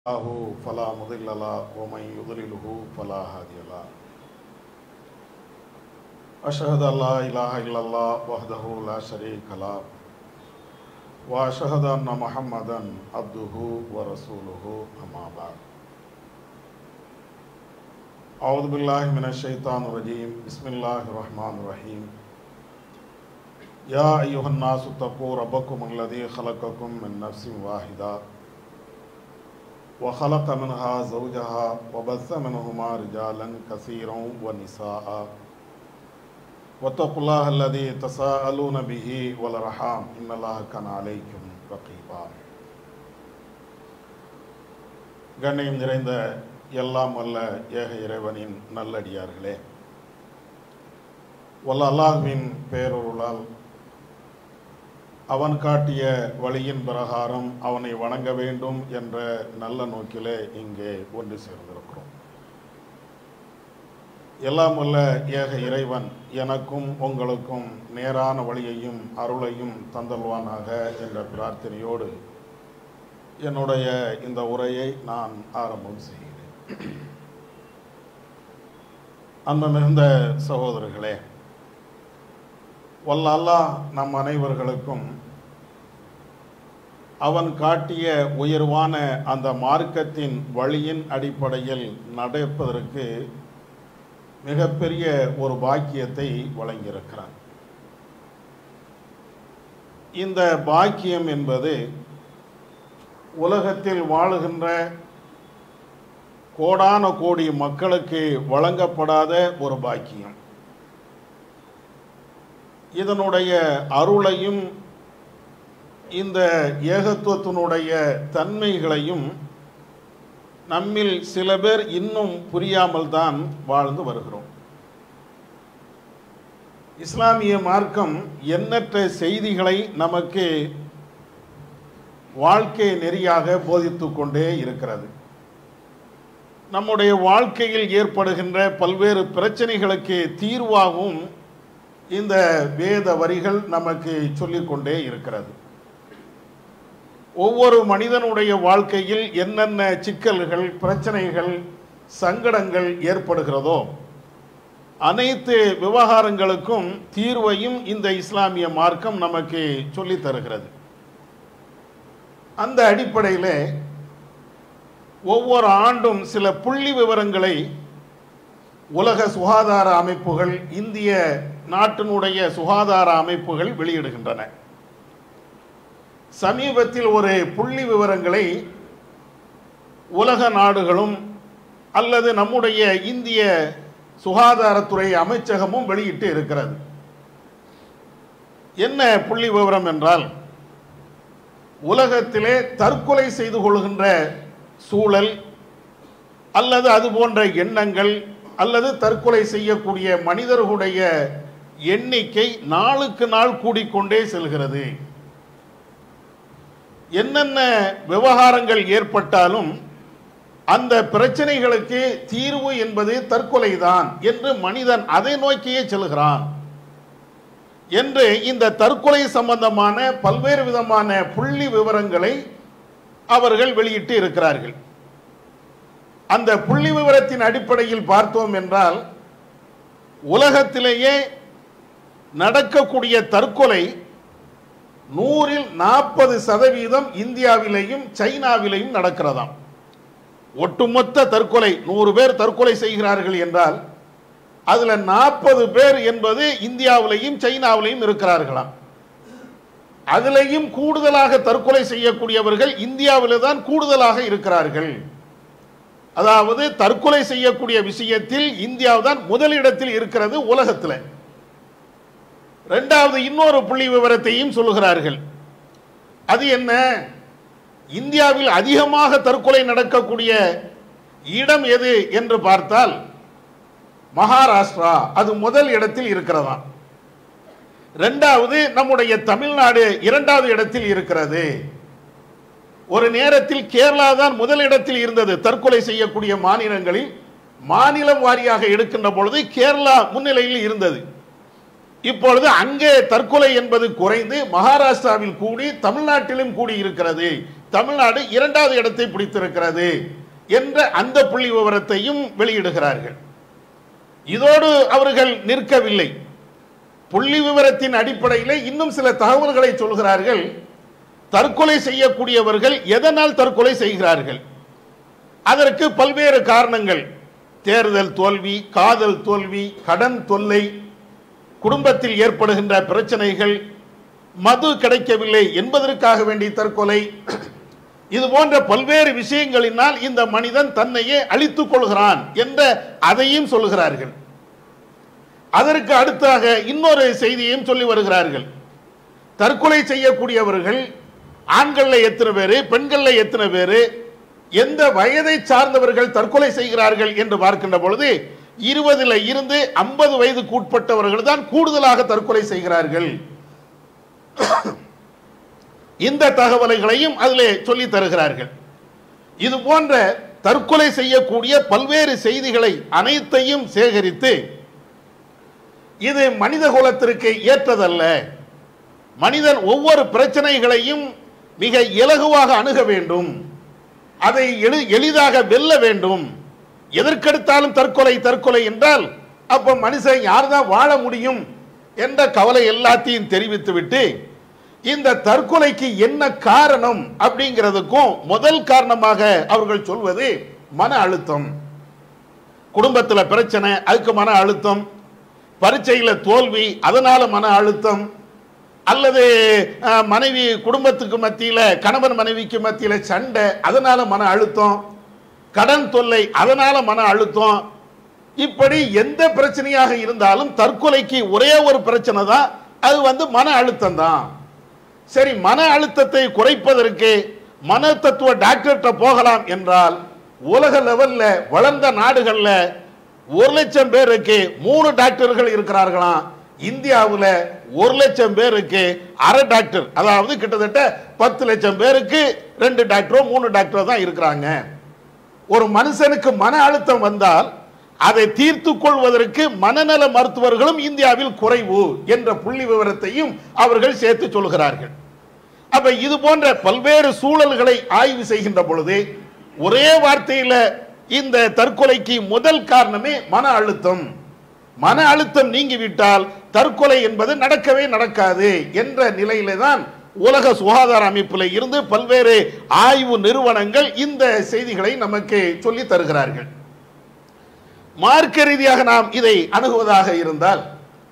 الله فلا مضل له ومن يضلله فلا هادي له أشهد أن لا إله إلا الله وحده لا شريك له وأشهد أن محمدا عبده ورسوله أما بعد أعوذ بالله من الشيطان الرجيم بسم الله الرحمن الرحيم يا أيها الناس اتقوا ربكم الذي خلقكم من نفس واحدة وخلق منها زوجها وبث منهما رجالا كثيرا ونساء واتقوا الله الذي تساءلون به والارحام ان الله كان عليكم رقيبا கண்ணியம் நிறைந்த எல்லாம் வல்ல ஏக இறைவனின் நல்லடியார்களே வல்ல அல்லாஹ்வின் பேரொருளால் அவன் காட்டிய வழியின் பிரகாரம் அவனை வணங்க வேண்டும் என்ற நல்ல நோக்கிலே இங்கே ஒன்று சேர்ந்திருக்கிறோம் எல்லாம் வல்ல ஏக இறைவன் எனக்கும் உங்களுக்கும் நேரான வழியையும் அருளையும் தந்தல்வானாக என்ற பிரார்த்தனையோடு என்னுடைய இந்த உரையை நான் ஆரம்பம் செய்கிறேன் அன்பு மிகுந்த சகோதரர்களே வல்ல அல்லாஹ் நம் அனைவர்களுக்கும் அவன் காட்டிய உயர்வான அந்த மார்க்கத்தின் வழியின் அடிப்படையில் நடப்பதற்கு மிகப்பெரிய ஒரு பாக்கியத்தை வழங்கியிருக்கிறான் இந்த பாக்கியம் என்பது உலகத்தில் வாழுகின்ற கோடான கோடி மக்களுக்கு வழங்கப்படாத ஒரு பாக்கியம் இதனுடைய அருளையும் இந்த ஏகத்துவத்தினுடைய தன்மைகளையும் நம்மில் சில பேர் இன்னும் புரியாமல் தான் வாழ்ந்து வருகிறோம் இஸ்லாமிய மார்க்கம் எண்ணற்ற செய்திகளை நமக்கு வாழ்க்கை நெறியாக போதித்து கொண்டே இருக்கிறது நம்முடைய வாழ்க்கையில் ஏற்படுகின்ற பல்வேறு பிரச்சனைகளுக்கு தீர்வாகவும் இந்த வேத வரிகள் நமக்கு சொல்லிக்கொண்டே இருக்கிறது ஒவ்வொரு மனிதனுடைய வாழ்க்கையில் என்னென்ன சிக்கல்கள் பிரச்சனைகள் சங்கடங்கள் ஏற்படுகிறதோ அனைத்து விவகாரங்களுக்கும் தீர்வையும் இந்த இஸ்லாமிய மார்க்கம் நமக்கு சொல்லித் தருகிறது அந்த அடிப்படையில் ஒவ்வொரு ஆண்டும் சில புள்ளி விவரங்களை உலக சுகாதார அமைப்புகள் இந்திய நாட்டினுடைய சுகாதார அமைப்புகள் வெளியிடுகின்றன சமீபத்தில் ஒரு புள்ளி விவரங்களை உலக நாடுகளும் அல்லது நம்முடைய இந்திய சுகாதாரத்துறை அமைச்சகமும் வெளியிட்டு இருக்கிறது என்ன புள்ளி விவரம் என்றால் உலகத்திலே தற்கொலை செய்து கொள்கின்ற சூழல் அல்லது அது போன்ற எண்ணங்கள் அல்லது தற்கொலை செய்யக்கூடிய மனிதர்களுடைய எண்ணிக்கை நாளுக்கு நாள் கூடிக்கொண்டே செல்கிறது என்னென்ன விவகாரங்கள் ஏற்பட்டாலும் அந்த பிரச்சனைகளுக்கு தீர்வு என்பது தற்கொலை தான் என்று மனிதன் அதை நோக்கியே செல்கிறான் என்று இந்த தற்கொலை சம்பந்தமான பல்வேறு விதமான புள்ளி விவரங்களை அவர்கள் வெளியிட்டு இருக்கிறார்கள் அந்த புள்ளி விவரத்தின் அடிப்படையில் பார்த்தோம் என்றால் உலகத்திலேயே நடக்கக்கூடிய தற்கொலை நூறில் நாற்பது சதவீதம் இந்தியாவிலேயும் சைனாவிலேயும் நடக்கிறதாம் ஒட்டுமொத்த தற்கொலை நூறு பேர் தற்கொலை செய்கிறார்கள் என்றால் அதுல நாற்பது பேர் என்பது இந்தியாவிலையும் சைனாவிலையும் இருக்கிறார்களாம் அதிலையும் கூடுதலாக தற்கொலை செய்யக்கூடியவர்கள் இந்தியாவில் தான் கூடுதலாக இருக்கிறார்கள் அதாவது தற்கொலை செய்யக்கூடிய விஷயத்தில் இந்தியாவுதான் முதலிடத்தில் இருக்கிறது உலகத்தில் ரெண்டாவது இன்னொரு புள்ளி விவரத்தையும் சொல்லுகிறார்கள் அது என்ன இந்தியாவில் அதிகமாக தற்கொலை நடக்கக்கூடிய இடம் எது என்று பார்த்தால் மகாராஷ்டிரா அது முதல் இடத்தில் இருக்கிறதா ரெண்டாவது நம்முடைய தமிழ்நாடு இரண்டாவது இடத்தில் இருக்கிறது ஒரு நேரத்தில் கேரளா தான் முதல் இடத்தில் இருந்தது தற்கொலை செய்யக்கூடிய மாநிலங்களில் மாநிலம் வாரியாக எடுக்கின்ற பொழுது கேரளா முன்னிலையில் இருந்தது இப்பொழுது அங்கே தற்கொலை என்பது குறைந்து மகாராஷ்டிராவில் கூடி தமிழ்நாட்டிலும் கூடி இருக்கிறது தமிழ்நாடு இரண்டாவது இடத்தை பிடித்திருக்கிறது என்ற அந்த புள்ளி விவரத்தையும் வெளியிடுகிறார்கள் இதோடு அவர்கள் நிற்கவில்லை புள்ளி விவரத்தின் அடிப்படையில் இன்னும் சில தகவல்களை சொல்கிறார்கள் தற்கொலை செய்யக்கூடியவர்கள் எதனால் தற்கொலை செய்கிறார்கள் அதற்கு பல்வேறு காரணங்கள் தேர்தல் தோல்வி காதல் தோல்வி கடன் தொல்லை குடும்பத்தில் ஏற்படுகின்ற பிரச்சனைகள் மது கிடைக்கவில்லை என்பதற்காக வேண்டி தற்கொலை இது போன்ற பல்வேறு விஷயங்களினால் இந்த மனிதன் தன்னையே அழித்துக் கொள்கிறான் என்ற அதையும் சொல்கிறார்கள் அதற்கு அடுத்தாக இன்னொரு செய்தியையும் சொல்லி வருகிறார்கள் தற்கொலை செய்யக்கூடியவர்கள் ஆண்கள்ல எத்தனை பேரு பெண்கள்ல எத்தனை பேரு எந்த வயதை சார்ந்தவர்கள் தற்கொலை செய்கிறார்கள் என்று பார்க்கின்ற பொழுது இருபதுல இருந்து ஐம்பது வயதுக்கு உட்பட்டவர்கள் தான் கூடுதலாக தற்கொலை செய்கிறார்கள் இந்த தகவல்களையும் அதிலே சொல்லி தருகிறார்கள் இது போன்ற தற்கொலை செய்யக்கூடிய பல்வேறு செய்திகளை அனைத்தையும் சேகரித்து இது மனித குலத்திற்கு ஏற்றதல்ல மனிதன் ஒவ்வொரு பிரச்சனைகளையும் மிக இலகுவாக அணுக வேண்டும் அதை எளி- எளிதாக வெல்ல வேண்டும் எதற்கெடுத்தாலும் தற்கொலை தற்கொலை என்றால் அப்ப மனுஷன் யார்தான் வாழ முடியும் என்ற கவலை எல்லாத்தையும் தெரிவித்துவிட்டு இந்த தற்கொலைக்கு என்ன காரணம் அப்படிங்கிறதுக்கும் முதல் காரணமாக அவர்கள் சொல்வது மன அழுத்தம் குடும்பத்தில் பிரச்சனை அதுக்கு மன அழுத்தம் பரீட்சையில தோல்வி அதனால மன அழுத்தம் அல்லது அஹ், மனைவி குடும்பத்துக்கு மத்தியில கணவன் மனைவிக்கு மத்தியில சண்டை அதனால மன அழுத்தம் கடன் தொல்லை அதனால மன அழுத்தம் இப்படி எந்த பிரச்சனையாக இருந்தாலும் தற்கொலைக்கு ஒரே ஒரு பிரச்சனை தான் அது வந்து மன அழுத்தம் தான் சரி மன அழுத்தத்தை குறைப்பதற்கு மன தத்துவ டாக்டர்கிட்ட போகலாம் என்றால் உலக லெவல்ல வளர்ந்த நாடுகள்ல ஒரு லட்சம் பேருக்கு மூணு டாக்டர்கள் இருக்கிறார்களாம் இந்தியாவுல ஒரு லட்சம் பேருக்கு அரை டாக்டர் அதாவது கிட்டத்தட்ட பத்து லட்சம் பேருக்கு ரெண்டு டாக்டரோ மூணு டாக்டரோ தான் இருக்கிறாங்க ஒரு மனுஷனுக்கு மன அழுத்தம் வந்தால் அதை தீர்த்து கொள்வதற்கு மனநல மருத்துவர்களும் இந்தியாவில் குறைவு என்ற புள்ளி விவரத்தையும் அவர்கள் சேர்த்து சொல்கிறார்கள் அப்ப இது போன்ற பல்வேறு சூழல்களை ஆய்வு செய்கின்ற பொழுது ஒரே வார்த்தையில இந்த தற்கொலைக்கு முதல் காரணமே மன அழுத்தம் மன அழுத்தம் நீங்கிவிட்டால் தற்கொலை என்பது நடக்கவே நடக்காது என்ற நிலையில தான் உலக சுகாதார அமைப்பில் இருந்து பல்வேறு ஆய்வு நிறுவனங்கள் இந்த செய்திகளை நமக்கு சொல்லி தருகிறார்கள் மார்க்க ரீதியாக நாம் இதை அணுகுவதாக இருந்தால்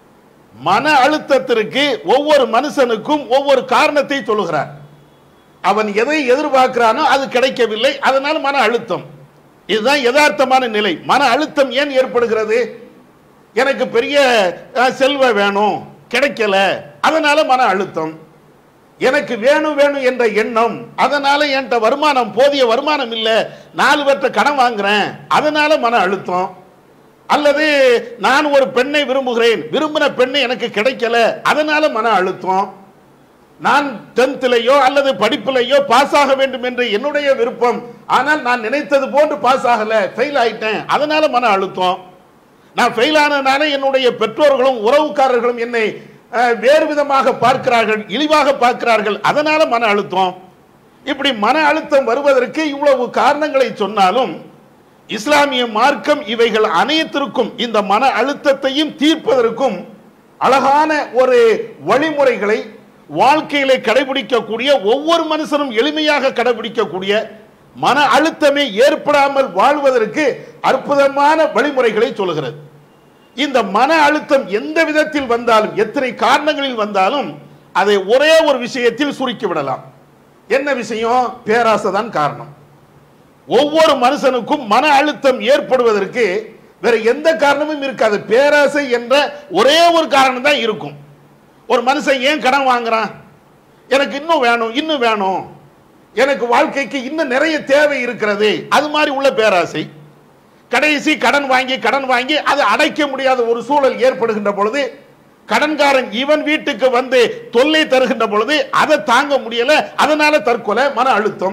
மன அழுத்தத்திற்கு ஒவ்வொரு மனுஷனுக்கும் ஒவ்வொரு காரணத்தை சொல்லுகிறார் அவன் எதை எதிர்பார்க்கிறானோ அது கிடைக்கவில்லை அதனால் மன அழுத்தம் இதுதான் யதார்த்தமான நிலை மன அழுத்தம் ஏன் ஏற்படுகிறது எனக்கு பெரிய அஹ், செல்வம் வேணும் கிடைக்கல அதனால மன அழுத்தம் எனக்கு வேணும் வேணும் என்ற எண்ணம் அதனால என்கிட்ட வருமானம் போதிய வருமானம் இல்லை நாலு பேர்ட்ட கடன் வாங்குறேன் அதனால மன அழுத்தம் அல்லது நான் ஒரு பெண்ணை விரும்புகிறேன் விரும்பின பெண்ணை எனக்கு கிடைக்கல அதனால மன அழுத்தம் நான் டென்த்திலேயோ அல்லது படிப்பிலேயோ பாஸ் ஆக வேண்டும் என்று என்னுடைய விருப்பம் ஆனால் நான் நினைத்தது போன்று பாஸ் ஆகல ஃபெயில் ஆயிட்டேன் அதனால மன அழுத்தம் நான் ஃபெயில் ஆனதுனால என்னுடைய பெற்றோர்களும் உறவுக்காரர்களும் என்னை அஹ், வேறு விதமாக பார்க்கிறார்கள் இழிவாக பார்க்கிறார்கள் அதனால மன அழுத்தம் இப்படி மன அழுத்தம் வருவதற்கு இவ்வளவு காரணங்களை சொன்னாலும் இஸ்லாமிய மார்க்கம் இவைகள் அனைத்திற்கும் இந்த மன அழுத்தத்தையும் தீர்ப்பதற்கும் அழகான ஒரு வழிமுறைகளை வாழ்க்கையிலே கடைபிடிக்கக்கூடிய ஒவ்வொரு மனுஷனும் எளிமையாக கடைபிடிக்கக்கூடிய மன அழுத்தமே ஏற்படாமல் வாழ்வதற்கு அற்புதமான வழிமுறைகளை சொல்கிறது இந்த மன அழுத்தம் எந்த விதத்தில் வந்தாலும் எத்தனை காரணங்களில் வந்தாலும் அதை ஒரே ஒரு விஷயத்தில் சுருக்கி விடலாம் என்ன விஷயம் பேராசை தான் காரணம் ஒவ்வொரு மனுஷனுக்கும் மன அழுத்தம் ஏற்படுவதற்கு வேற எந்த காரணமும் இருக்காது பேராசை என்ற ஒரே ஒரு காரணம் தான் இருக்கும் ஒரு மனுஷன் ஏன் கடன் வாங்குறான் எனக்கு இன்னும் வேணும் இன்னும் வேணும் எனக்கு வாழ்க்கைக்கு இன்னும் நிறைய தேவை இருக்கிறது அது மாதிரி உள்ள பேராசை கடைசி கடன் வாங்கி கடன் வாங்கி அதை அடைக்க முடியாத ஒரு சூழல் ஏற்படுகின்ற பொழுது கடன்காரன் இவன் வீட்டுக்கு வந்து தொல்லை தருகின்ற பொழுது அதை தாங்க முடியல அதனால தற்கொலை மன அழுத்தம்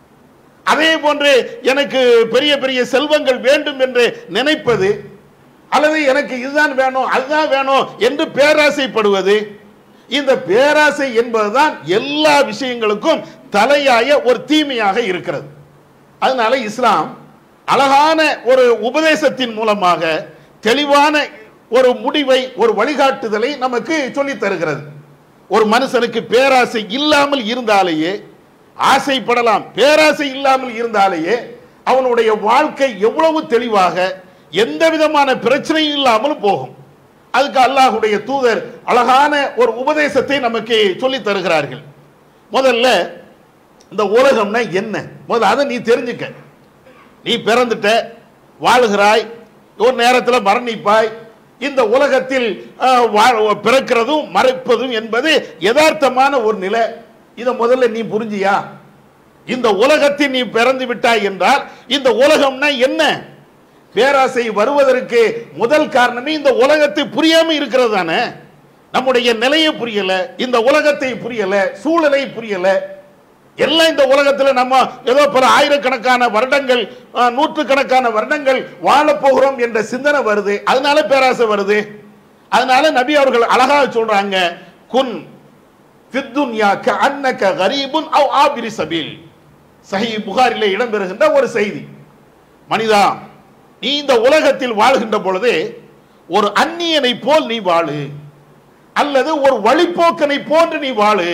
அதே போன்று எனக்கு பெரிய பெரிய செல்வங்கள் வேண்டும் என்று நினைப்பது அல்லது எனக்கு இதுதான் வேணும் அதுதான் வேணும் என்று பேராசைப்படுவது இந்த பேராசை என்பதுதான் எல்லா விஷயங்களுக்கும் தலையாய ஒரு தீமையாக இருக்கிறது அதனால இஸ்லாம் அழகான ஒரு உபதேசத்தின் மூலமாக தெளிவான ஒரு முடிவை ஒரு வழிகாட்டுதலை நமக்கு சொல்லித் தருகிறது ஒரு மனுஷனுக்கு பேராசை இல்லாமல் இருந்தாலேயே ஆசைப்படலாம் பேராசை இல்லாமல் இருந்தாலேயே அவனுடைய வாழ்க்கை எவ்வளவு தெளிவாக எந்த விதமான பிரச்சனையும் இல்லாமல் போகும் அதுக்கு அல்லாஹுடைய தூதர் அழகான ஒரு உபதேசத்தை நமக்கு சொல்லித் தருகிறார்கள் முதல்ல இந்த உலகம்னா என்ன முதல்ல அதை நீ தெரிஞ்சுக்க நீ பிறந்துட்ட வாழுகிறாய் ஒரு நேரத்தில் மரணிப்பாய் இந்த உலகத்தில் அஹ், வா- பிறக்கிறதும் மறைப்பதும் என்பது யதார்த்தமான ஒரு நிலை இதை முதல்ல நீ புரிஞ்சியா இந்த உலகத்தில் நீ பிறந்து விட்டாய் என்றால் இந்த உலகம்னா என்ன பேராசை வருவதற்கு முதல் காரணமே இந்த உலகத்தை புரியாம இருக்கிறது தானே நம்முடைய நிலையை புரியல இந்த உலகத்தை புரியல சூழலை புரியல எல்லாம் இந்த உலகத்துல நம்ம ஏதோ பல ஆயிரக்கணக்கான வருடங்கள் அஹ், நூற்றுக்கணக்கான வருடங்கள் வாழப் போகிறோம் என்ற சிந்தனை வருது அதனால பேராசை வருது அதனால நபி அவர்கள் அழகாக சொல்றாங்க குன் ஃபித்துன்யா கஅன்னக கரீபுன் அவ் ஆபிரி சபீல் சஹி புகாரிலே இடம்பெறுகின்ற ஒரு செய்தி மனிதா நீ இந்த உலகத்தில் வாழ்கின்ற பொழுது ஒரு அந்நியனை போல் நீ வாழு அல்லது ஒரு வழிப்போக்கனை போன்று நீ வாழு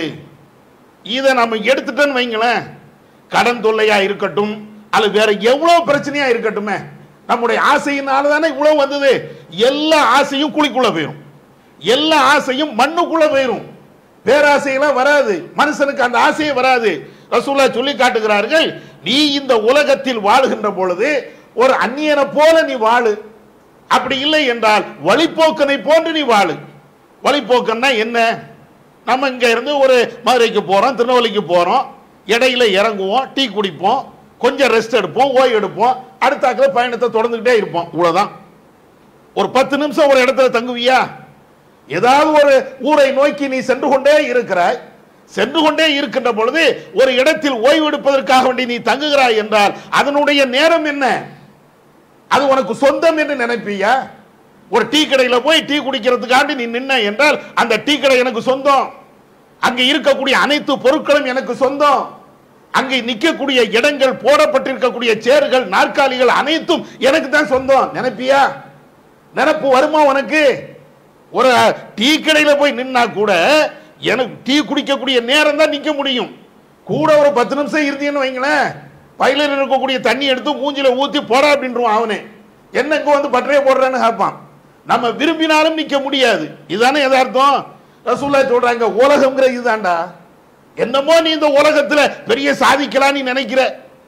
இதை நம்ம எடுத்துட்டோன்னு வைங்களேன் கடன் தொல்லையா இருக்கட்டும் அல்லது வேற எவ்வளவு பிரச்சனையா இருக்கட்டுமே நம்முடைய ஆசையினால தானே இவ்வளவு வந்தது எல்லா ஆசையும் குழிக்குள்ள போயிடும் எல்லா ஆசையும் மண்ணுக்குள்ள போயிடும் பேராசையெல்லாம் வராது மனுஷனுக்கு அந்த ஆசையே வராது ரசூல்லா சொல்லி காட்டுகிறார்கள் நீ இந்த உலகத்தில் வாழுகின்ற பொழுது ஒரு அந்நியனை போல நீ வாழு அப்படி இல்லை என்றால் வழிப்போக்கனை போன்று நீ வாழு வழிப்போக்கன்னா என்ன நம்ம இங்க இருந்து ஒரு மதுரைக்கு போறோம் திருநெல்வேலிக்கு போறோம் இடையில இறங்குவோம் டீ குடிப்போம் கொஞ்சம் ரெஸ்ட் எடுப்போம் ஓய்வு எடுப்போம் அடுத்தாக்கில் பயணத்தை தொடர்ந்துகிட்டே இருப்போம் இவ்வளவுதான் ஒரு பத்து நிமிஷம் ஒரு இடத்துல தங்குவியா ஏதாவது ஒரு ஊரை நோக்கி நீ சென்று கொண்டே இருக்கிறாய் சென்று கொண்டே இருக்கின்ற பொழுது ஒரு இடத்தில் ஓய்வு எடுப்பதற்காக வேண்டி நீ தங்குகிறாய் என்றால் அதனுடைய நேரம் என்ன அது உனக்கு சொந்தம் என்று நினைப்பியா ஒரு டீ கடையில போய் டீ குடிக்கிறதுக்காண்டி நீ நின்ன என்றால் அந்த டீ கடை எனக்கு சொந்தம் அங்க இருக்கக்கூடிய அனைத்து பொருட்களும் எனக்கு சொந்தம் அங்கே நிற்கக்கூடிய இடங்கள் போடப்பட்டிருக்கக்கூடிய சேர்கள் நாற்காலிகள் அனைத்தும் எனக்கு தான் சொந்தம் நினைப்பியா நினப்பு வருமா உனக்கு ஒரு டீ கடையில போய் நின்னா கூட எனக்கு டீ குடிக்கக்கூடிய நேரம் தான் நிக்க முடியும் கூட ஒரு பத்து நிமிஷம் இருந்தீங்கன்னு வைங்களேன் பையில இருக்கக்கூடிய தண்ணி எடுத்து மூஞ்சில ஊத்தி போடா அப்படின்றான் அவனே என்ன இங்க வந்து பட்டறைய போடுறேன்னு கேட்பான் நம்ம விரும்பினாலும் நிக்க முடியாது இதுதானே எதார்த்தம் ரசூல்லா சொல்றாங்க உலகம்ங்கிற இதுதான்டா என்னமோ நீ இந்த உலகத்துல பெரிய சாதிக்கலாம் நீ நினைக்கிற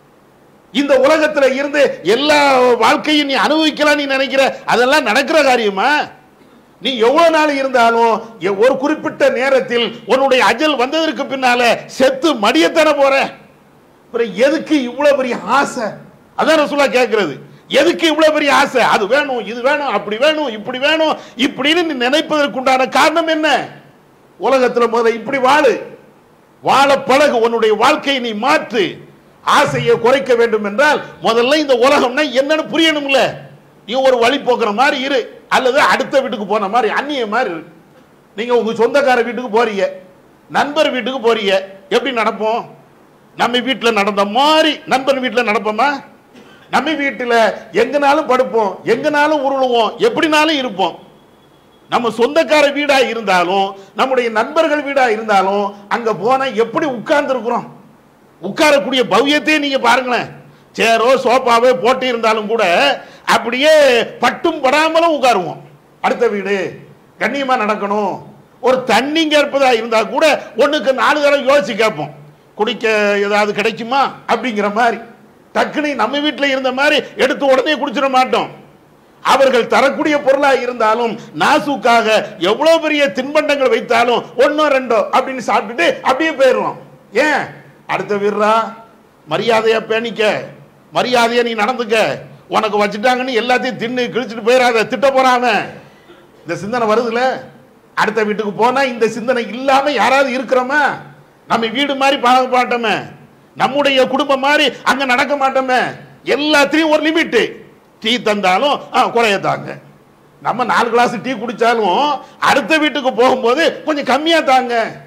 இந்த உலகத்துல இருந்து எல்லா வாழ்க்கையும் நீ அனுபவிக்கலாம் நீ நினைக்கிற அதெல்லாம் நடக்கிற காரியமா நீ எவ்வளவு நாள் இருந்தாலும் எ- ஒரு குறிப்பிட்ட நேரத்தில் உன்னுடைய அஜல் வந்ததற்கு பின்னால செத்து மடியத்தானே போற அப்புறம் எதுக்கு இவ்வளவு பெரிய ஆசை அதான் ரசூலா கேட்கிறது எதுக்கு இவ்வளவு பெரிய ஆசை அது வேணும் இது வேணும் அப்படி வேணும் இப்படி வேணும் இப்படின்னு நீ நினைப்பதற்குண்டான காரணம் என்ன உலகத்துல முதல்ல இப்படி வாழு வாழ பழகு உன்னுடைய வாழ்க்கையை நீ மாற்று ஆசையை குறைக்க வேண்டும் என்றால் முதல்ல இந்த உலகம்னா என்னன்னு புரியணும்ல நீ ஒரு வழி போக்குற மாதிரி இரு அல்லது அடுத்த வீட்டுக்கு போன மாதிரி அந்நிய மாதிரி இரு நீங்க உங்க சொந்தக்கார வீட்டுக்கு போறீங்க நண்பர் வீட்டுக்கு போறீங்க எப்படி நடப்போம் நம்ம வீட்டில் நடந்த மாதிரி நண்பர் வீட்டில் நடப்போமா நம்ம வீட்டில் எங்கனாலும் படுப்போம் எங்கனாலும் உருளுவோம் எப்படினாலும் இருப்போம் நம்ம சொந்தக்கார வீடா இருந்தாலும் நம்முடைய நண்பர்கள் வீடா இருந்தாலும் அங்க போனா எப்படி உட்கார்ந்து இருக்கிறோம் உட்காரக்கூடிய பவ்யத்தையே நீங்க பாருங்களேன் சேரோ சோஃபாவோ போட்டு இருந்தாலும் கூட அப்படியே பட்டும் படாமலும் உட்காருவோம் அடுத்த வீடு கண்ணியமா நடக்கணும் ஒரு தண்ணி கேட்பதா இருந்தா கூட ஒண்ணுக்கு நாலு தடவை யோசிச்சு கேட்போம் குடிக்க ஏதாவது கிடைக்குமா அப்படிங்கிற மாதிரி டக்குனு நம்ம வீட்டில் இருந்த மாதிரி எடுத்து உடனே குடிச்சிட மாட்டோம் அவர்கள் தரக்கூடிய பொருளா இருந்தாலும் நாசுக்காக எவ்வளவு பெரிய தின்பண்டங்கள் வைத்தாலும் ஒன்னோ ரெண்டோ அப்படின்னு சாப்பிட்டுட்டு அப்படியே போயிடுவோம் ஏன் அடுத்த வீரா மரியாதையா பேணிக்க மரியாதையா நீ நடந்துக்க உனக்கு வச்சுட்டாங்கன்னு எல்லாத்தையும் தின்னு கிழிச்சிட்டு போயிடாத திட்ட போறாம இந்த சிந்தனை வருதுல அடுத்த வீட்டுக்கு போனா இந்த சிந்தனை இல்லாம யாராவது இருக்கிறோமா நம்ம வீடு மாதிரி பார்க்க மாட்டோமே நம்முடைய குடும்பம் மாதிரி அங்க நடக்க மாட்டோமே எல்லாத்தையும் ஒரு லிமிட் டீ தந்தாலும் ஆ, குறைய தாங்க நம்ம நாலு கிளாஸ் டீ குடிச்சாலும் அடுத்த வீட்டுக்கு போகும்போது கொஞ்சம் கம்மியா தாங்க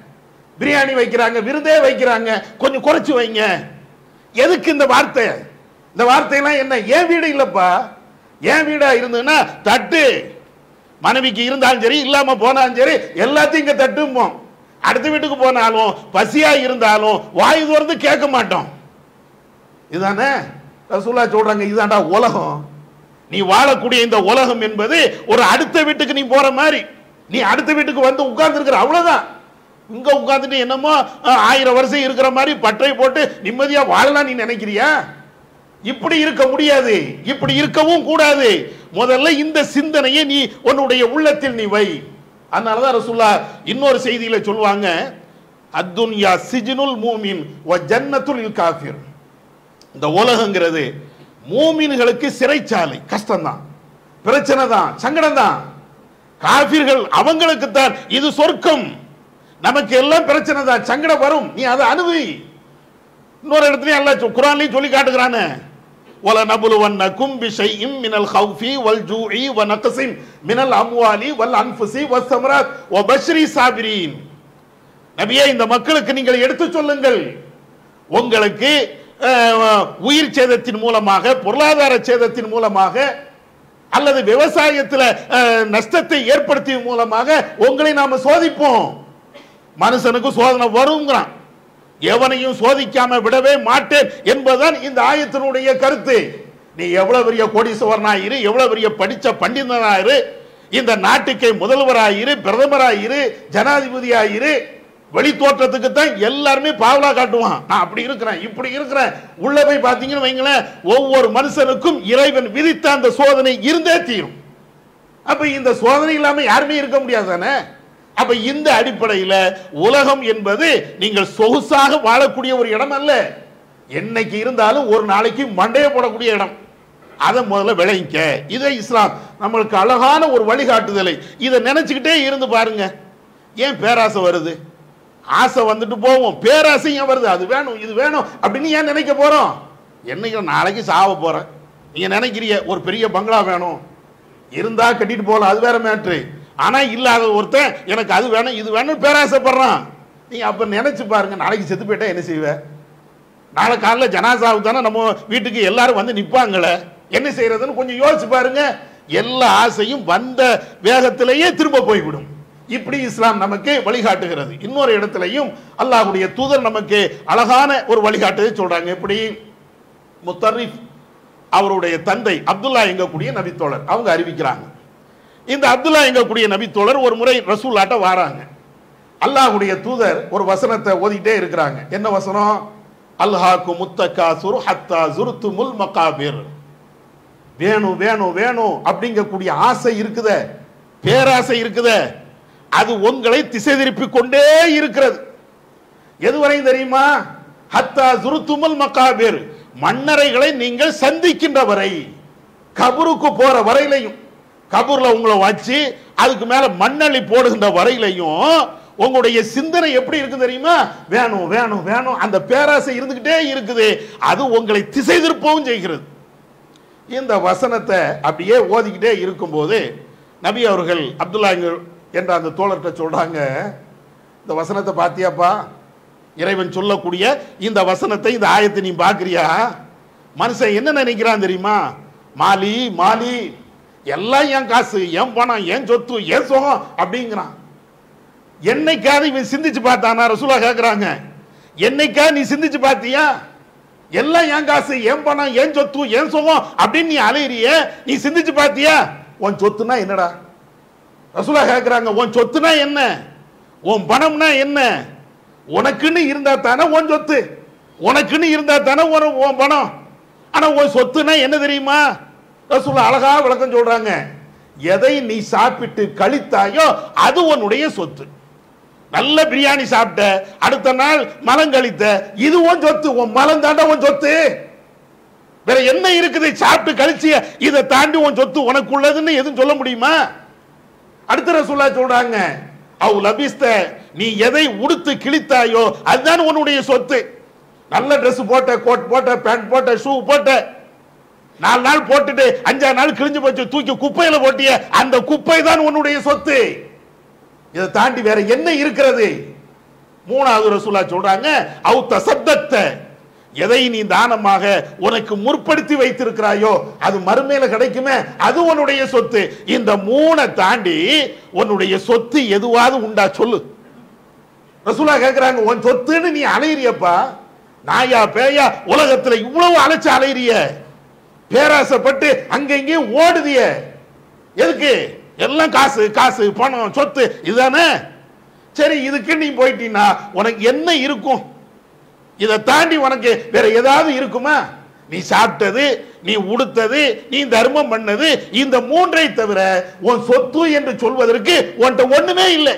பிரியாணி வைக்கிறாங்க விருந்தே வைக்கிறாங்க கொஞ்சம் குறைச்சு வைங்க எதுக்கு இந்த வார்த்தை இந்த வார்த்தையெல்லாம் என்ன என் வீடு இல்லப்பா என் வீடா இருந்ததுன்னா தட்டு மனைவிக்கு இருந்தாலும் சரி இல்லாம போனாலும் சரி எல்லாத்தையும் இங்க தட்டும்போம் அடுத்த வீட்டுக்கு போனாலும் பசியா இருந்தாலும் வாய் திறந்து கேட்க மாட்டோம் இதுதானே ரசூலா சொல்றாங்க இதுதான்டா உலகம் நீ வாழக்கூடிய இந்த உலகம் என்பது ஒரு அடுத்த வீட்டுக்கு நீ போற மாதிரி நீ அடுத்த வீட்டுக்கு வந்து உட்கார்ந்து இருக்கிற அவ்வளவுதான் இங்க உட்கார்ந்துட்டு என்னமோ அஹ், ஆயிரம் வருஷம் இருக்கிற மாதிரி பட்டை போட்டு நிம்மதியா வாழலாம் நீ நினைக்கிறியா இப்படி இருக்க முடியாது இப்படி இருக்கவும் கூடாது முதல்ல இந்த சிந்தனையை நீ உன்னுடைய உள்ளத்தில் நீ வை அதனாலதான் ரசூல்லா இன்னொரு செய்தியில சொல்லுவாங்க அத்துன்யா சிஜினுல் மூமின் வ ஜன்னத்துல் காஃபிர் இந்த உலகங்கிறது மூமின்களுக்கு சிறைச்சாலை கஷ்டம்தான் பிரச்சனை தான் சங்கடம் தான் காபிர்கள் அவங்களுக்கு தான் இது சொர்க்கம் நமக்கு எல்லாம் பிரச்சனை தான் சங்கடம் வரும் நீ அதை அனுபவி இன்னொரு இடத்துலயும் அல்லாஹ் குரான்லயும் சொல்லி காட்டுகிறானே وَلَنَبْلُوَنَّكُمْ بِشَيْءٍ مِنَ الْخَوْفِ وَالْجُوعِ وَنَقْصٍ مِنَ الْأَمْوَالِ وَالْأَنْفُسِ وَالثَّمَرَاتِ وَبَشِّرِ الصَّابِرِينَ நபியே இந்த மக்களுக்கு நீங்கள் எடுத்து சொல்லுங்கள் உங்களுக்கு அஹ், உயிர் சேதத்தின் மூலமாக பொருளாதார சேதத்தின் மூலமாக அல்லது விவசாயத்தில் அஹ், நஷ்டத்தை ஏற்படுத்திய மூலமாக உங்களை நாம சோதிப்போம் மனுஷனுக்கு சோதனை வருங்கிறான் எவனையும் சோதிக்காம விடவே மாட்டேன் என்பதுதான் இந்த ஆயத்தினுடைய கருத்து நீ எவ்வளவு பெரிய கோடீஸ்வரனாயிரு எவ்வளவு பெரிய படிச்ச பண்டிதனாயிரு இந்த நாட்டுக்கு முதல்வராயிரு பிரதமராயிரு ஜனாதிபதியாயிரு வெளி தோற்றத்துக்கு தான் எல்லாருமே பாவலா காட்டுவான் நான் அப்படி இருக்கிறேன் இப்படி இருக்கிறேன் உள்ள போய் பார்த்தீங்கன்னு வைங்களேன் ஒவ்வொரு மனுஷனுக்கும் இறைவன் விதித்த அந்த சோதனை இருந்தே தீரும் அப்ப இந்த சோதனை இல்லாம யாருமே இருக்க முடியாது தானே அப்ப இந்த அடிப்படையில் உலகம் என்பது நீங்கள் சொகுசாக வாழக்கூடிய ஒரு இடம் அல்ல என்னைக்கு இருந்தாலும் ஒரு நாளைக்கு மண்டைய போடக்கூடிய இடம் அதை முதல்ல விளைவிக்க இதை இஸ்லாம் நம்மளுக்கு அழகான ஒரு வழிகாட்டுதலை இதை நினைச்சுக்கிட்டே இருந்து பாருங்க ஏன் பேராசை வருது ஆசை வந்துட்டு போவோம் பேராசை ஏன் வருது அது வேணும் இது வேணும் அப்படின்னு ஏன் நினைக்க போறோம் என்னைக்கு நாளைக்கு சாவ போறேன் நீங்க நினைக்கிறீங்க ஒரு பெரிய பங்களா வேணும் இருந்தா கட்டிட்டு போகலாம் அது வேற மேட்ரு ஆனா இல்லாத ஒருத்தன் எனக்கு அது வேணும் இது வேணும் பேராசைப்படுறான் நீங்க அப்ப நினைச்சு பாருங்க நாளைக்கு செத்து போயிட்டா என்ன செய்வ நாளை காலைல ஜனாசாவுக்கு தானே நம்ம வீட்டுக்கு எல்லாரும் வந்து நிப்பாங்களே என்ன செய்யறதுன்னு கொஞ்சம் யோசிச்சு பாருங்க எல்லா ஆசையும் வந்த வேகத்திலேயே திரும்ப போய்விடும் இப்படி இஸ்லாம் நமக்கு வழிகாட்டுகிறது இன்னொரு இடத்துலையும் அல்லாஹ்வுடைய தூதர் நமக்கு அழகான ஒரு வழிகாட்டுதை சொல்றாங்க எப்படி முத்தரிஃப் அவருடைய தந்தை அப்துல்லா எங்கக்கூடிய நபித்தோழர் அவங்க அறிவிக்கிறாங்க இந்த அப்துல்லா எங்கக்கூடிய நபித்தோழர் ஒரு முறை ரசூல்லாட்ட வாராங்க அல்லாஹ்வுடைய தூதர் ஒரு வசனத்தை ஓதிட்டே இருக்கிறாங்க என்ன வசனம் அல்ஹாக்கு முத்தக்கா சுரு ஹத்தா சுருத்து முல் மகாபிர் வேணும் வேணும் வேணும் அப்படிங்கக்கூடிய ஆசை இருக்குதே பேராசை இருக்குதே அது உங்களை திசை திருப்பி கொண்டே இருக்கிறது எதுவரை தெரியுமா ஹத்தா சுருத்துமல் மக்காபேர் மன்னரைகளை நீங்கள் சந்திக்கின்ற வரை கபருக்கு போற வரையிலையும் கபூர்ல உங்களை வச்சு அதுக்கு மேல மண்ணள்ளி போடுகின்ற வரையிலையும் உங்களுடைய சிந்தனை எப்படி இருக்கு தெரியுமா வேணும் வேணும் வேணும் அந்த பேராசை இருந்துகிட்டே இருக்குது அது உங்களை திசை திருப்பவும் செய்கிறது இந்த வசனத்தை அப்படியே ஓதிக்கிட்டே இருக்கும்போது நபி அவர்கள் அப்துல்லா என்ற அந்த தோழர்கிட்ட சொல்றாங்க இந்த வசனத்தை பாத்தியாப்பா இறைவன் சொல்லக்கூடிய இந்த வசனத்தை இந்த ஆயத்தை நீ பார்க்கறியா மனுஷன் என்ன நினைக்கிறான் தெரியுமா மாலி மாலி எல்லாம் என் காசு என் பணம் என் சொத்து என் சுகம் அப்படிங்கிறான் என்னைக்காவது இவன் சிந்திச்சு பார்த்தானா ரசூலா கேக்குறாங்க என்னைக்கா நீ சிந்திச்சு பார்த்தியா எல்லாம் என் காசு என் பணம் என் சொத்து என் சுகம் அப்படின்னு நீ அலையிறிய நீ சிந்திச்சு பார்த்தியா உன் சொத்துனா என்னடா ரசூலா கேக்குறாங்க உன் சொத்துனா என்ன உன் பணம்னா என்ன உனக்குன்னு இருந்தா தானே உன் சொத்து உனக்குன்னு இருந்தா தானே ஒரு உன் பணம் ஆனா உன் சொத்துனா என்ன தெரியுமா ரசூலா அழகா விளக்கம் சொல்றாங்க எதை நீ சாப்பிட்டு கழித்தாயோ அது உன்னுடைய சொத்து நல்ல பிரியாணி சாப்பிட்ட அடுத்த நாள் மலம் கழித்த இது உன் சொத்து உன் மலம் தாண்டா உன் சொத்து வேற என்ன இருக்குது சாப்பிட்டு கழிச்சிய இதை தாண்டி உன் சொத்து உனக்குள்ளதுன்னு எதுவும் சொல்ல முடியுமா அடுத்த ரசூலா சொல்றாங்க அவ் லபிஸ்த நீ எதை உடுத்து கிழித்தாயோ அதுதான் உன்னுடைய சொத்து நல்ல Dress போட்ட கோட் போட்ட பேண்ட் போட்ட ஷூ போட்ட நாலு நாள் போட்டுட்டு அஞ்சாறு நாள் கிழிஞ்சு போச்சு தூக்கி குப்பையில போட்டிய அந்த குப்பை தான் உன்னுடைய சொத்து இதை தாண்டி வேற என்ன இருக்கிறது மூணாவது ரசூலா சொல்றாங்க அவு தசத்தத்த எதை நீ தானமாக உனக்கு முற்படுத்தி வைத்திருக்கிறாயோ அது மறுமையில கிடைக்குமே அது உன்னுடைய சொத்து இந்த மூணை தாண்டி உன்னுடைய சொத்து எதுவாவது உண்டா சொல்லு ரசூலா கேக்குறாங்க உன் சொத்துன்னு நீ அலையிறியப்பா நாயா பேயா உலகத்துல இவ்வளவு அலைச்சு அலையிறிய பேராசைப்பட்டு அங்க இங்கேயும் ஓடுதிய எதுக்கு எல்லாம் காசு காசு பணம் சொத்து இதுதானே சரி இதுக்கு நீ போயிட்டீன்னா உனக்கு என்ன இருக்கும் இதை தாண்டி உனக்கு வேற ஏதாவது இருக்குமா நீ சாப்பிட்டது நீ உடுத்தது நீ தர்மம் பண்ணது இந்த மூன்றை தவிர உன் சொத்து என்று சொல்வதற்கு உன்கிட்ட ஒண்ணுமே இல்லை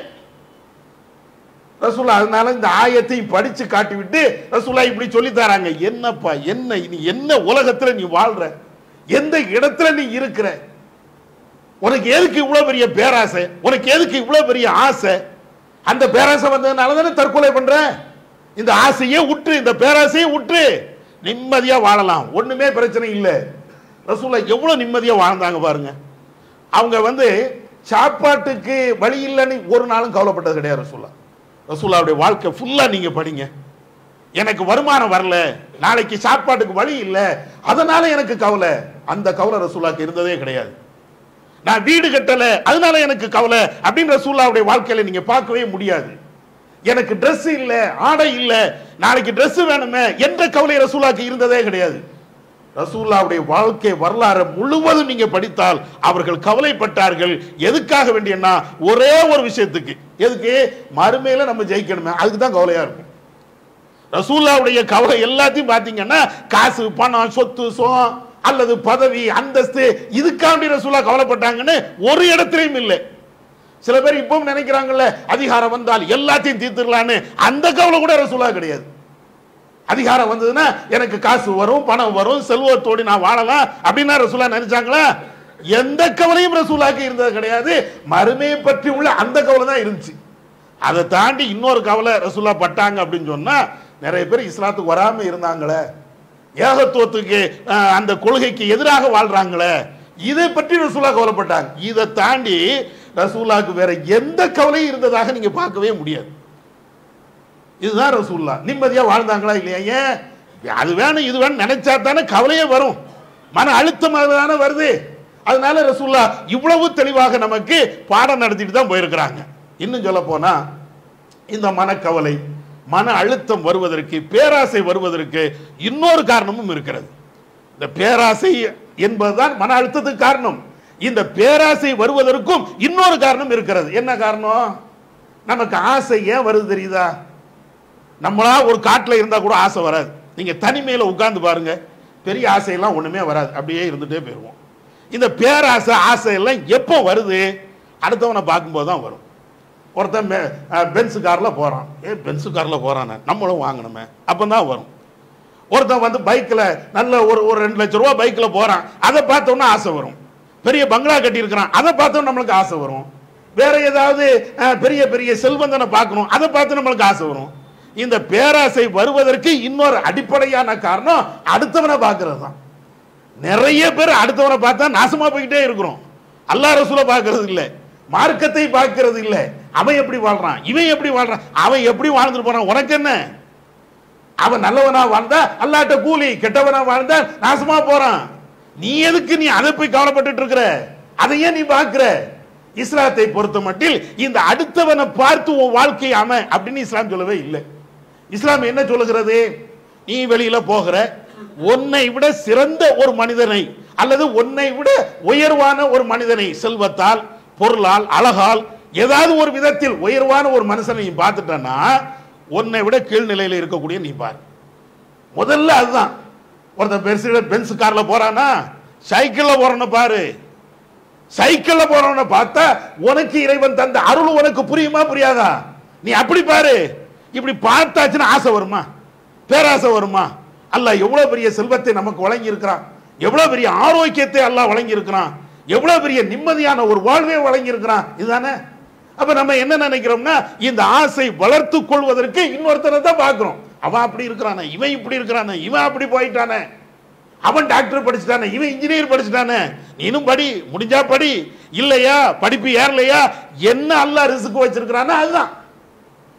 ரசூலா அதனால இந்த ஆயத்தை படிச்சு காட்டிவிட்டு ரசூலா இப்படி சொல்லி தராங்க என்னப்பா என்ன நீ என்ன உலகத்துல நீ வாழ்ற எந்த இடத்துல நீ இருக்கிற உனக்கு எதுக்கு இவ்வளவு பெரிய பேராசை உனக்கு எதுக்கு இவ்வளவு பெரிய ஆசை அந்த பேராசை வந்ததுனால தானே தற்கொலை பண்ற இந்த ஆசையே உற்று இந்த பேராசையே உற்று நிம்மதியா வாழலாம் ஒண்ணுமே பிரச்சனை இல்லை ரசூலா எவ்வளவு நிம்மதியா வாழ்ந்தாங்க பாருங்க அவங்க வந்து சாப்பாட்டுக்கு வழி இல்லைன்னு ஒரு நாளும் கவலைப்பட்டது கிடையாது ரசூலா ரசூலாவுடைய வாழ்க்கை ஃபுல்லா நீங்க படிங்க எனக்கு வருமானம் வரல நாளைக்கு சாப்பாட்டுக்கு வழி இல்லை அதனால எனக்கு கவலை அந்த கவலை ரசூலாக்கு இருந்ததே கிடையாது நான் வீடு கட்டல அதனால எனக்கு கவலை அப்படின்னு ரசூல்லாவுடைய வாழ்க்கையில நீங்க பார்க்கவே முடியாது எனக்கு Dress இல்ல ஆடை இல்ல நாளைக்கு Dress வேணுமே என்ற கவலை ரசூலாக்கு இருந்ததே கிடையாது ரசூல்லாவுடைய வாழ்க்கை வரலாறு முழுவதும் நீங்க படித்தால் அவர்கள் கவலைப்பட்டார்கள் எதுக்காக வேண்டியன்னா ஒரே ஒரு விஷயத்துக்கு எதுக்கு மறுமையில நம்ம ஜெயிக்கணுமே அதுக்கு தான் கவலையா இருக்கும் ரசூல்லாவுடைய கவலை எல்லாத்தையும் பாத்தீங்கன்னா காசு பணம் சொத்து சோம் அல்லது பதவி அந்தஸ்து இதுக்காண்டி ரசூலா கவலைப்பட்டாங்கன்னு ஒரு இடத்துலயும் இல்லை சில பேர் இப்பவும் நினைக்கிறாங்கல்ல அதிகாரம் வந்தால் எல்லாத்தையும் தீர்த்துடலான்னு அந்த கவலை கூட ரசூலா கிடையாது அதிகாரம் வந்ததுன்னா எனக்கு காசு வரும் பணம் வரும் செல்வத்தோடு நான் வாழலாம் அப்படின்னா ரசூலா நினைச்சாங்களா எந்த கவலையும் ரசூலாக்கு இருந்தது கிடையாது மறுமையை பற்றி உள்ள அந்த கவலை தான் இருந்துச்சு அதை தாண்டி இன்னொரு கவலை ரசூலா பட்டாங்க அப்படின்னு சொன்னா நிறைய பேர் இஸ்லாத்துக்கு வராம இருந்தாங்களே ஏகத்துவத்துக்கு அஹ், அந்த கொள்கைக்கு எதிராக வாழ்றாங்களே இதை பற்றி ரசூலா கவலைப்பட்டாங்க இதை தாண்டி ரசூலாக்கு வேற எந்த கவலையும் இருந்ததாக நீங்க பார்க்கவே முடியாது இதுதான் ரசூல்லா நிம்மதியா வாழ்ந்தாங்களா இல்லையா ஏன் அது வேணும் இது வேணும் நினைச்சா தானே கவலையே வரும் மன அழுத்தம் தானே வருது அதனால ரசூல்லா இவ்வளவு தெளிவாக நமக்கு பாடம் நடத்திட்டு தான் போயிருக்கிறாங்க இன்னும் சொல்ல போனா இந்த மனக்கவலை மன அழுத்தம் வருவதற்கு பேராசை வருவதற்கு இன்னொரு காரணமும் இருக்கிறது இந்த பேராசை என்பதுதான் மன அழுத்தத்துக்கு காரணம் இந்த பேராசை வருவதற்கும் இன்னொரு காரணம் இருக்கிறது என்ன காரணம் நமக்கு ஆசை ஏன் வருது தெரியுதா நம்மளா ஒரு காட்டில் இருந்தா கூட ஆசை வராது நீங்க தனிமையில உட்கார்ந்து பாருங்க பெரிய ஆசையெல்லாம் ஒண்ணுமே வராது அப்படியே இருந்துட்டே போயிடுவோம் இந்த பேராசை ஆசை எல்லாம் எப்போ வருது அடுத்தவனை பார்க்கும்போது தான் வரும் ஒருத்தன் பெ- அஹ் பென்ஸ் கார்ல போறான் ஏ பென்ஸ் கார்ல போறானே நம்மளும் வாங்கணுமே அப்பதான் வரும் ஒருத்தன் வந்து பைக்ல நல்ல ஒரு ஒரு ரெண்டு லட்சம் ரூபா பைக்ல போறான் அதை பார்த்தோம்னா ஆசை வரும் பெரிய பங்களா கட்டி இருக்கிறான் அதை பார்த்தோம் நம்மளுக்கு ஆசை வரும் வேற ஏதாவது அஹ், பெரிய பெரிய செல்வந்தனை பார்க்கணும் அதை பார்த்து நம்மளுக்கு ஆசை வரும் இந்த பேராசை வருவதற்கு இன்னொரு அடிப்படையான காரணம் அடுத்தவனை பார்க்கறது தான் நிறைய பேர் அடுத்தவனை பார்த்தா நாசமா போய்கிட்டே இருக்கிறோம் அல்லாஹ் ரசூலை பார்க்கறது இல்ல மார்க்கத்தை பார்க்கறது இல்ல அவன் எப்படி வாழ்றான் இவன் எப்படி வாழ்றான் அவன் எப்படி வாழ்ந்துட்டு போறான் உனக்கு என்ன அவன் நல்லவனா வாழ்ந்தா அல்லாட்ட கூலி கெட்டவனா வாழ்ந்தா நாசமா போறான் நீ எதுக்கு நீ அதை போய் கவலைப்பட்டுட்டு இருக்கிற அதை ஏன் நீ பார்க்கிற இஸ்லாத்தை பொறுத்த மட்டில் இந்த அடுத்தவனை பார்த்து உன் வாழ்க்கை அம அப்படின்னு இஸ்லாம் சொல்லவே இல்லை இஸ்லாம் என்ன சொல்லுகிறது நீ வெளியில போகிற உன்னை விட சிறந்த ஒரு மனிதனை அல்லது உன்னை விட உயர்வான ஒரு மனிதனை செல்வத்தால் பொருளால் அழகால் ஏதாவது ஒரு விதத்தில் உயர்வான ஒரு மனுஷனை நீ பார்த்துட்டன்னா உன்னை விட கீழ்நிலையில் இருக்கக்கூடிய நீ பார் முதல்ல அதுதான் ஒருத்தன் பெருசு பென்ஸ் கார்ல போறானா சைக்கிள்ல போறவன பாரு சைக்கிள்ல போறவன பார்த்தா உனக்கு இறைவன் தந்த அருள் உனக்கு புரியுமா புரியாதா நீ அப்படி பாரு இப்படி பார்த்தாச்சுன்னா ஆசை வருமா பேராசை வருமா அல்லாஹ் எவ்வளவு பெரிய செல்வத்தை நமக்கு வழங்கி இருக்கிறான் எவ்வளவு பெரிய ஆரோக்கியத்தை அல்லாஹ் வழங்கி இருக்கிறான் எவ்வளவு பெரிய நிம்மதியான ஒரு வாழ்வை வழங்கி இருக்கிறான் இதுதானே அப்ப நம்ம என்ன நினைக்கிறோம்னா இந்த ஆசை வளர்த்து கொள்வதற்கு இன்னொருத்தரை தான் பார்க்கிறோம் அவன் அப்படி இருக்கிறானே இவன் இப்படி இருக்கிறானே இவன் அப்படி போயிட்டானே அவன் டாக்டர் படிச்சுட்டானே இவன் இன்ஜினியர் படிச்சுட்டானே நீனும் படி முடிஞ்சா படி இல்லையா படிப்பு ஏறலையா என்ன அல்லாஹ் ரிஸ்க் வச்சிருக்கிறானோ அதுதான்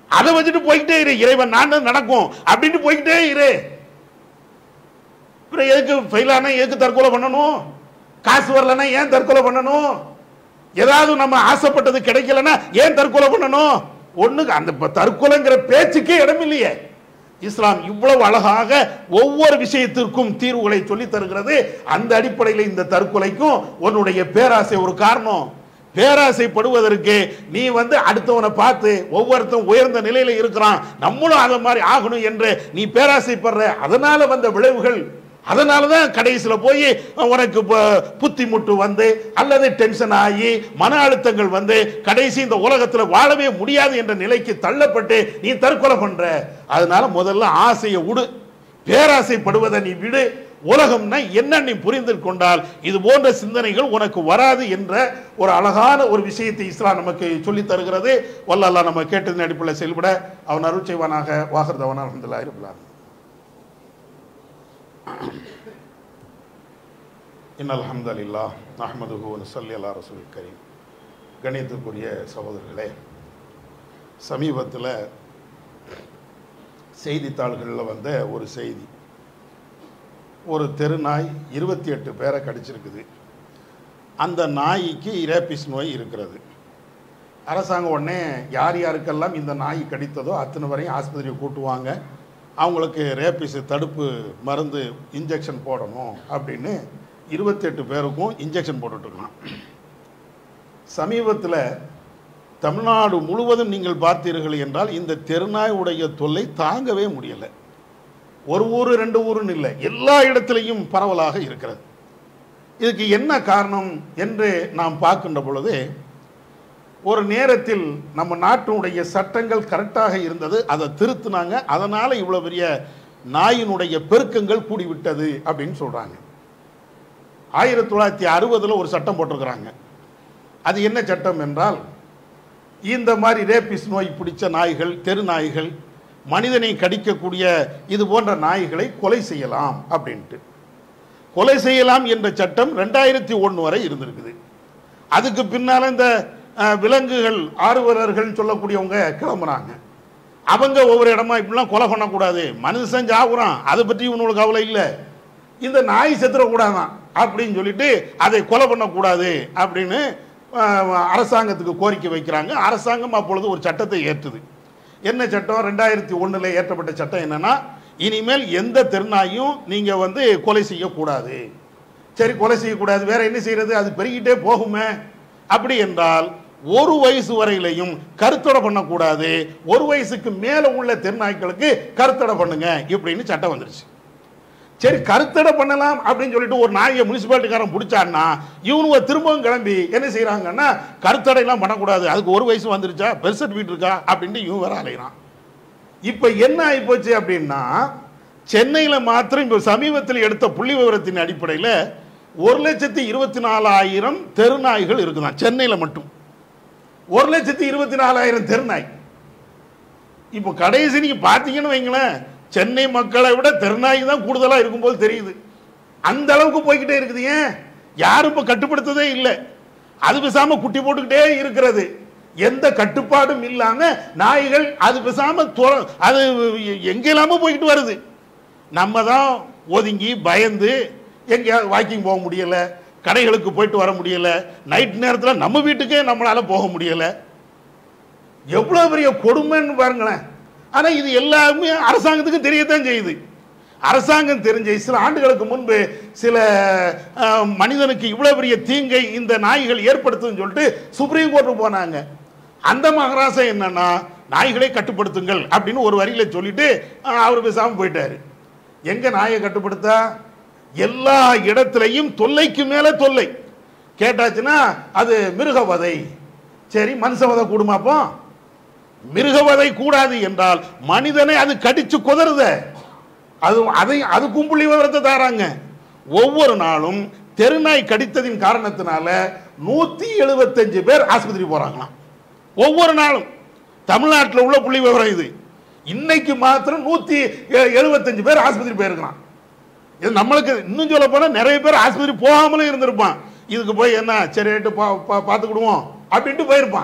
அதை வச்சுட்டு போய்கிட்டே இரு இறைவன் நான் நடக்கும் அப்படின்ட்டு போய்கிட்டே இரு அப்புறம் எதுக்கு ஃபெயில் ஆனா எதுக்கு தற்கொலை பண்ணணும் காசு வரலன்னா ஏன் தற்கொலை பண்ணணும் ஏதாவது நம்ம ஆசைப்பட்டது கிடைக்கலன்னா ஏன் தற்கொலை பண்ணணும் ஒண்ணுக்கு அந்த ப- தற்கொலைங்கிற பேச்சுக்கே இடம் இல்லையே இஸ்லாம் இவ்வளவு அழகாக ஒவ்வொரு விஷயத்திற்கும் தீர்வுகளை சொல்லித் தருகிறது அந்த அடிப்படையில் இந்த தற்கொலைக்கும் உன்னுடைய பேராசை ஒரு காரணம் பேராசைப்படுவதற்கு நீ வந்து அடுத்தவனை பார்த்து ஒவ்வொருத்தன் உயர்ந்த நிலையில இருக்கிறான் நம்மளும் அதை மாதிரி ஆகணும் என்று நீ பேராசைப்படுற அதனால வந்த விளைவுகள் அதனால தான் கடைசியில் போய் உனக்கு ப- புத்தி முட்டு வந்து அல்லது டென்ஷன் ஆகி மன அழுத்தங்கள் வந்து கடைசி இந்த உலகத்தில் வாழவே முடியாது என்ற நிலைக்கு தள்ளப்பட்டு நீ தற்கொலை பண்ற அதனால முதல்ல ஆசையை விடு பேராசைப்படுவதை நீ விடு உலகம்னா என்ன நீ புரிந்து கொண்டால் இது போன்ற சிந்தனைகள் உனக்கு வராது என்ற ஒரு அழகான ஒரு விஷயத்தை இஸ்லாம் நமக்கு சொல்லித் தருகிறது வல்லல்லா நம்ம கேட்டதின் அடிப்படையில் செயல்பட அவன் அருள் செய்வானாக வாகர்தவன் அலமதுல்லா இருக்கலாம் இன் அல்ஹம்துலில்லாஹ் நஹ்மதுஹு வ நுஸல்லி அலா ரசூலில் கரீம் கணியத்துக்குரிய சகோதரர்களே சமீபத்தில் செய்தித்தாள்களில் வந்த ஒரு செய்தி ஒரு தெருநாய் இருபத்தி எட்டு பேரை கடிச்சிருக்குது அந்த நாய்க்கு ரேபிஸ் நோய் இருக்கிறது அரசாங்கம் உடனே யார் யாருக்கெல்லாம் இந்த நாய் கடித்ததோ அத்தனை வரையும் ஆஸ்பத்திரியை கூட்டுவாங்க அவங்களுக்கு ரேபிஸ் தடுப்பு மருந்து இன்ஜெக்ஷன் போடணும் அப்படின்னு இருபத்தெட்டு பேருக்கும் இன்ஜெக்ஷன் போட்டுட்ருக்கலாம் சமீபத்தில் தமிழ்நாடு முழுவதும் நீங்கள் பார்த்தீர்கள் என்றால் இந்த தெருநாய் உடைய தொல்லை தாங்கவே முடியலை ஒரு ஊர் ரெண்டு ஊருன்னு இல்லை எல்லா இடத்திலையும் பரவலாக இருக்கிறது இதுக்கு என்ன காரணம் என்று நாம் பார்க்கின்ற பொழுது ஒரு நேரத்தில் நம்ம நாட்டினுடைய சட்டங்கள் கரெக்டாக இருந்தது அதை திருத்தினாங்க அதனால இவ்வளோ பெரிய நாயினுடைய பெருக்கங்கள் கூடிவிட்டது அப்படின்னு சொல்றாங்க ஆயிரத்தி தொள்ளாயிரத்தி அறுபதில் ஒரு சட்டம் போட்டிருக்கிறாங்க அது என்ன சட்டம் என்றால் இந்த மாதிரி ரேபிஸ் நோய் பிடிச்ச நாய்கள் தெரு நாய்கள் மனிதனை கடிக்கக்கூடிய இது போன்ற நாய்களை கொலை செய்யலாம் அப்படின்ட்டு கொலை செய்யலாம் என்ற சட்டம் ரெண்டாயிரத்தி ஒன்று வரை இருந்திருக்குது அதுக்கு பின்னால இந்த அஹ், விலங்குகள் ஆர்வலர்கள் சொல்லக்கூடியவங்க கிளம்புறாங்க அவங்க ஒவ்வொரு இடமா இப்படிலாம் கொலை பண்ணக்கூடாது மனுஷன் சாகுறான் அதை பற்றி இவனுக்கு கவலை இல்லை இந்த நாய் செத்துறக்கூடாதான் அப்படின்னு சொல்லிட்டு அதை கொலை பண்ணக்கூடாது அப்படின்னு அஹ், அரசாங்கத்துக்கு கோரிக்கை வைக்கிறாங்க அரசாங்கம் அப்பொழுது ஒரு சட்டத்தை ஏற்றுது என்ன சட்டம் ரெண்டாயிரத்தி ஒண்ணுல ஏற்றப்பட்ட சட்டம் என்னன்னா இனிமேல் எந்த திருநாயும் நீங்க வந்து கொலை செய்யக்கூடாது சரி கொலை செய்யக்கூடாது வேற என்ன செய்யறது அது பெருகிட்டே போகுமே அப்படி என்றால் ஒரு வயசு வரையிலையும் கருத்தடை பண்ணக்கூடாது ஒரு வயசுக்கு மேல உள்ள தெருநாய்க்களுக்கு கருத்தடை பண்ணுங்க இப்படின்னு சட்டம் வந்துருச்சு சரி கருத்தடை பண்ணலாம் அப்படின்னு சொல்லிட்டு ஒரு நாயை முனிசிபாலிட்டிக்காரன் பிடிச்சான்னா இவனுங்க திரும்பவும் கிளம்பி என்ன செய்றாங்கன்னா கருத்தடைலாம் பண்ணக்கூடாது அதுக்கு ஒரு வயசு வந்துருச்சா பெர்த் சர்டிஃபிகேட் இருக்கா அப்படின்ட்டு இவன் வேற அலைகிறான் இப்போ என்ன ஆயிப்போச்சு அப்படின்னா சென்னையில் மாத்திரம் இப்போ சமீபத்தில் எடுத்த புள்ளி விவரத்தின் அடிப்படையில் ஒரு லட்சத்தி இருபத்தி நாலாயிரம் தெருநாய்கள் இருக்குதான் சென்னையில் மட்டும் ஒரு லட்சத்தி இருபத்தி நாலாயிரம் தெருநாய் இப்போ கடைசி நீங்க பார்த்தீங்கன்னு வைங்களேன் சென்னை மக்களை விட தெருநாய் தான் கூடுதலாக இருக்கும்போது தெரியுது அந்த அளவுக்கு போய்கிட்டே இருக்குது ஏன் யாரும் இப்போ கட்டுப்படுத்ததே இல்லை அது பேசாம குட்டி போட்டுக்கிட்டே இருக்கிறது எந்த கட்டுப்பாடும் இல்லாம நாய்கள் அது பேசாம துர- அது எங்க இல்லாம போய்கிட்டு வருது நம்ம தான் ஒதுங்கி பயந்து எங்கேயாவது வாக்கிங் போக முடியல கடைகளுக்கு போயிட்டு வர முடியல நைட் நேரத்தில் நம்ம வீட்டுக்கே நம்மளால போக முடியல எவ்வளவு பெரிய கொடுமைன்னு பாருங்களேன் ஆனா இது எல்லாமே அரசாங்கத்துக்கு தெரியத்தான் செய்யுது அரசாங்கம் தெரிஞ்ச சில ஆண்டுகளுக்கு முன்பு சில அஹ், மனிதனுக்கு இவ்வளவு பெரிய தீங்கை இந்த நாய்கள் ஏற்படுத்துன்னு சொல்லிட்டு சுப்ரீம் கோர்ட்டு போனாங்க அந்த மகராசம் என்னன்னா நாய்களை கட்டுப்படுத்துங்கள் அப்படின்னு ஒரு வரியில சொல்லிட்டு அஹ், அவர் பேசாம போயிட்டாரு எங்க நாயை கட்டுப்படுத்தா எல்லா இடத்துலையும் தொல்லைக்கு மேல தொல்லை கேட்டாச்சுன்னா அது மிருகவதை சரி மனுஷவதை கூடுமாப்போ மிருகவதை கூடாது என்றால் மனிதனை அது கடிச்சு குதறுத அது அதை அதுக்கும் புள்ளி விவரத்தை தாராங்க ஒவ்வொரு நாளும் தெருநாய் கடித்ததின் காரணத்தினால நூத்தி எழுபத்தஞ்சு பேர் ஆஸ்பத்திரி போறாங்களாம் ஒவ்வொரு நாளும் தமிழ்நாட்டில் உள்ள புள்ளி விவரம் இது இன்னைக்கு மாத்திரம் நூத்தி எ- எழுபத்தஞ்சு பேர் ஆஸ்பத்திரி போயிருக்கிறான் இது நம்மளுக்கு இன்னும் சொல்ல போனா நிறைய பேர் ஆஸ்பத்திரி போகாமலே இருந்திருப்பான் இதுக்கு போய் என்ன சரி ரைட்டு பா பா- பார்த்துக்கிடுவோம் அப்படின்ட்டு போயிருப்பான்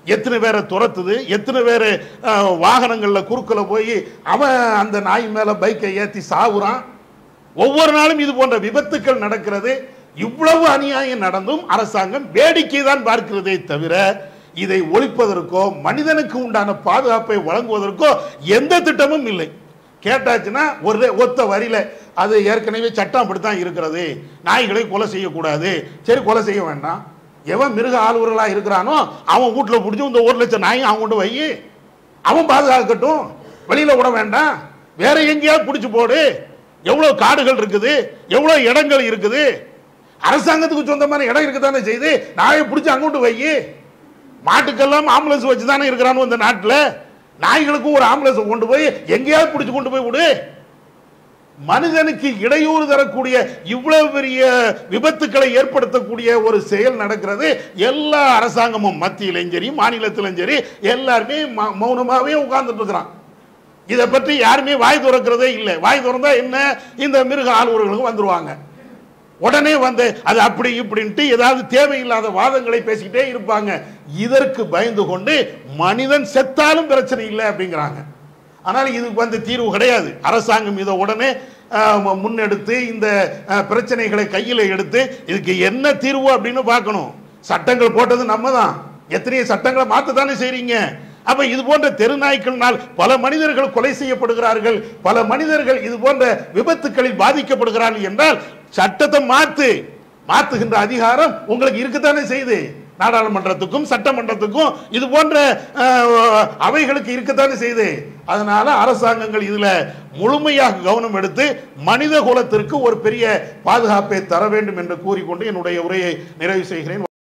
எத்தனை பேரை துரத்துது எத்தனை பேர் வாகனங்கள்ல குறுக்கல போய் அவன் அந்த நாய் மேல பைக்கை ஏத்தி சாவுறான் ஒவ்வொரு நாளும் இது போன்ற விபத்துக்கள் நடக்கிறது இவ்வளவு அநியாயம் நடந்தும் அரசாங்கம் வேடிக்கை தான் பார்க்கிறதே தவிர இதை ஒழிப்பதற்கோ மனிதனுக்கு உண்டான பாதுகாப்பை வழங்குவதற்கோ எந்த திட்டமும் இல்லை கேட்டாச்சுன்னா ஒரு ஒத்த வரியில அது ஏற்கனவே சட்டம் அப்படித்தான் இருக்கிறது நாய்களை கொலை செய்யக்கூடாது சரி கொலை செய்ய வேண்டாம் எவன் மிருக ஆளுவர்களா இருக்கிறானோ அவன் வீட்டுல பிடிச்சி இந்த ஒரு லட்சம் நாயும் அவன் கொண்டு வை அவன் பாதுகாக்கட்டும் வெளியில விட வேண்டாம் வேற எங்கேயாவது பிடிச்சு போடு எவ்வளவு காடுகள் இருக்குது எவ்வளவு இடங்கள் இருக்குது அரசாங்கத்துக்கு சொந்தமான இடம் இருக்குதானே செய்து நாயை பிடிச்சி அங்கோட்டு வை மாட்டுக்கெல்லாம் ஆம்புலன்ஸ் வச்சு தானே இருக்கிறானோ இந்த நாட்டில் நாய்களுக்கும் ஒரு ஆம்புலன்ஸ் கொண்டு போய் எங்கேயாவது பிடிச்சு கொண்டு போய் விடு மனிதனுக்கு இடையூறு தரக்கூடிய இவ்வளவு பெரிய விபத்துக்களை ஏற்படுத்தக்கூடிய ஒரு செயல் நடக்கிறது எல்லா அரசாங்கமும் மத்தியிலும் சரி மாநிலத்திலும் சரி எல்லாருமே ம- மௌனமாவே உட்கார்ந்துட்டு இருக்கிறான் இதை பற்றி யாருமே வாய் திறக்கிறதே இல்லை வாய் திறந்தா என்ன இந்த மிருக ஆளுநர்களுக்கு வந்துருவாங்க உடனே வந்து அது அப்படி இப்படின்ட்டு ஏதாவது தேவையில்லாத வாதங்களை பேசிக்கிட்டே இருப்பாங்க இதற்கு பயந்து கொண்டு மனிதன் செத்தாலும் பிரச்சனை இல்லை அப்படிங்கிறாங்க ஆனால் இதுக்கு வந்து தீர்வு கிடையாது அரசாங்கம் இதை உடனே ஆஹ், மு- முன்னெடுத்து இந்த ஆஹ், பிரச்சனைகளை கையில் எடுத்து இதுக்கு என்ன தீர்வு அப்படின்னு பார்க்கணும் சட்டங்கள் போட்டது நம்ம தான் எத்தனையோ சட்டங்களை மாற்ற தானே செய்றீங்க அப்ப இது போன்ற தெருநாய்க்கள்னால் பல மனிதர்கள் கொலை செய்யப்படுகிறார்கள் பல மனிதர்கள் இது போன்ற விபத்துக்களில் பாதிக்கப்படுகிறார்கள் என்றால் சட்டத்தை மாத்து மாத்துகின்ற அதிகாரம் உங்களுக்கு இருக்குத்தானே செய்யுது நாடாளுமன்றத்துக்கும் சட்டமன்றத்துக்கும் இது போன்ற அஹ், அவைகளுக்கு இருக்கத்தானே செய்யுது அதனால அரசாங்கங்கள் இதுல முழுமையாக கவனம் எடுத்து மனித குலத்திற்கு ஒரு பெரிய பாதுகாப்பை தர வேண்டும் என்று கூறிக்கொண்டு என்னுடைய உரையை நிறைவு செய்கிறேன்